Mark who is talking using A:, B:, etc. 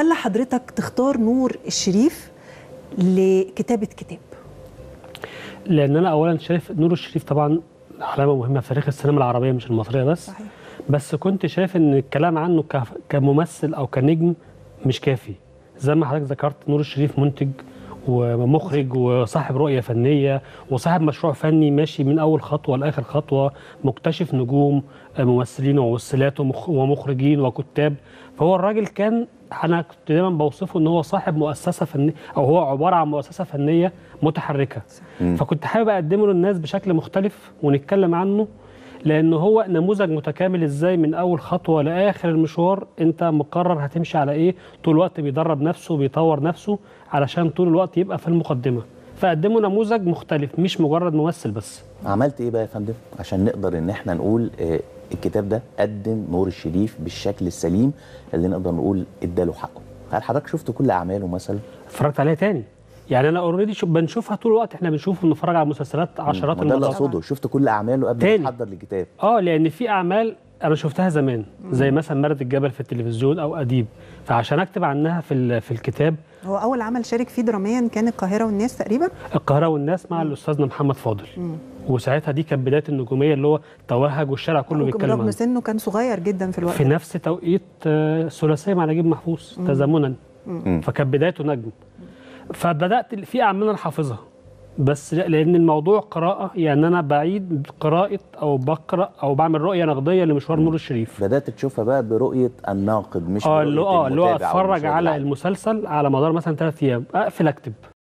A: خلى حضرتك تختار نور الشريف لكتابه كتاب
B: لان انا اولا شايف نور الشريف طبعا علامه مهمه في تاريخ السينما العربيه مش المصريه بس
A: صحيح
B: بس كنت شايف ان الكلام عنه ك- كممثل او كنجم مش كافي زي ما حضرتك ذكرت نور الشريف منتج ومخرج وصاحب رؤية فنية وصاحب مشروع فني ماشي من أول خطوة لآخر خطوة مكتشف نجوم ممثلين وممثلات ومخ- ومخرجين وكتاب فهو الراجل كان أنا كنت دايما بوصفه إن هو صاحب مؤسسة فنية أو هو عبارة عن مؤسسة فنية متحركة فكنت حابب أقدمه للناس بشكل مختلف ونتكلم عنه لأنه هو نموذج متكامل إزاي من أول خطوة لآخر المشوار أنت مقرر هتمشي على إيه طول الوقت بيدرب نفسه بيطور نفسه علشان طول الوقت يبقى في المقدمة فقدموا نموذج مختلف مش مجرد ممثل بس
C: عملت ايه بقى يا فندم عشان نقدر ان احنا نقول آه، الكتاب ده قدم نور الشريف بالشكل السليم اللي نقدر نقول اداله حقه هل حضرتك شفت كل اعماله مثلا
B: اتفرجت عليها تاني يعني انا اوريدي بنشوفها طول الوقت احنا بنشوف بنتفرج على مسلسلات عشرات
C: ما ده اللي
B: المرات
C: اقصده شفت كل اعماله قبل
B: تاني.
C: ما تحضر للكتاب
B: اه لان في اعمال انا شفتها زمان زي مثلا مرد الجبل في التلفزيون او اديب فعشان اكتب عنها في ال- في الكتاب
A: هو اول عمل شارك فيه دراميا كان القاهره والناس تقريبا
B: القاهره والناس مع الاستاذنا محمد فاضل وساعتها دي كانت بدايه النجوميه اللي هو توهج والشارع كله بيتكلم
A: رغم
B: عنه
A: سنه كان صغير جدا في الوقت
B: في
A: ده.
B: نفس توقيت آه، ثلاثيه مع نجيب محفوظ تزامنا فكانت بدايته نجم فبدات في اعمال انا حافظها بس لا- لان الموضوع قراءه يعني انا بعيد قراءه او بقرا او بعمل رؤيه نقديه لمشوار نور الشريف
C: بدات تشوفها بقى برؤيه الناقد مش
B: اه اللي هو
C: برؤية
B: اه اللي هو
C: المتابع أو
B: اتفرج
C: المشاهد
B: على
C: العادي.
B: المسلسل على مدار مثلا ثلاث ايام اقفل اكتب